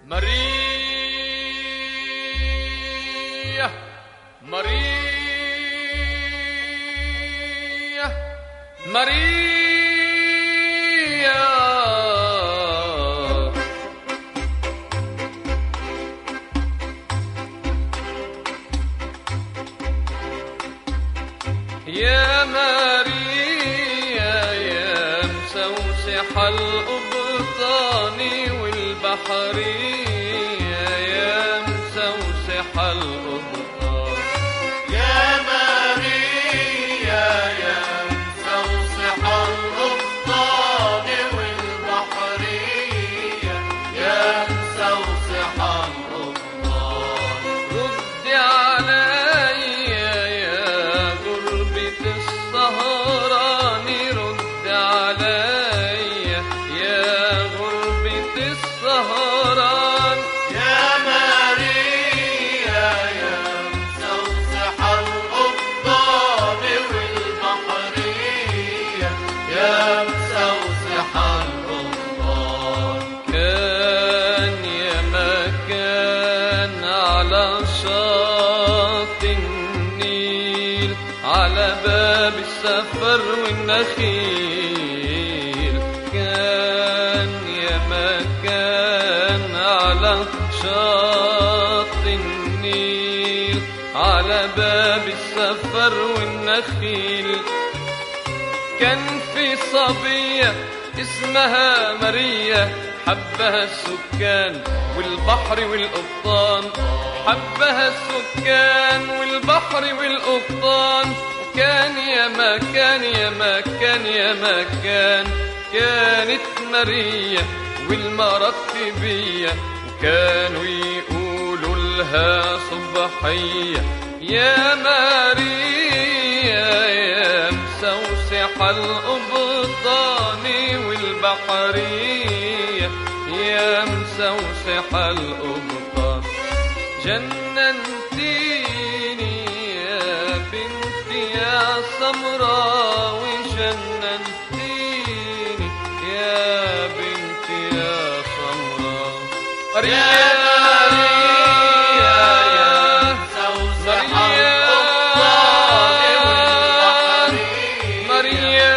ماريا ماريا ماريا يا ماريا يا مسوسح الأبطان والبحرية يا مسوسح الأبطان يا ماريا يا مسوسح الأبطال والبحرية يا مسوسح الأبطال رد عليا يا غربة السهران رد عليا يا غربة السهران يا ماريا يا مسوسح الأبطال والبحرية يا مسوسح الأبطال كان يا مكان على شاط النيل على باب السفر والنخيل كان يا مكان على شاط النيل على باب السفر والنخيل كان في صبية اسمها ماريا حبها السكان والبحر والقبطان حبها السكان والبحر والقبطان وكان يا ما كان يا ما كان يا ما كان كانت ماريا والمرتبية وكانوا يقولوا لها صبحية يا ماريا يا مسوسح الأبطان والبحرية يا مسوسح الأبطان جننتيني يا بنتي يا سمراء وجننتيني يا بنتي يا سمراء يا ماريا يا مسوسح الأبطال والبحرية ماريا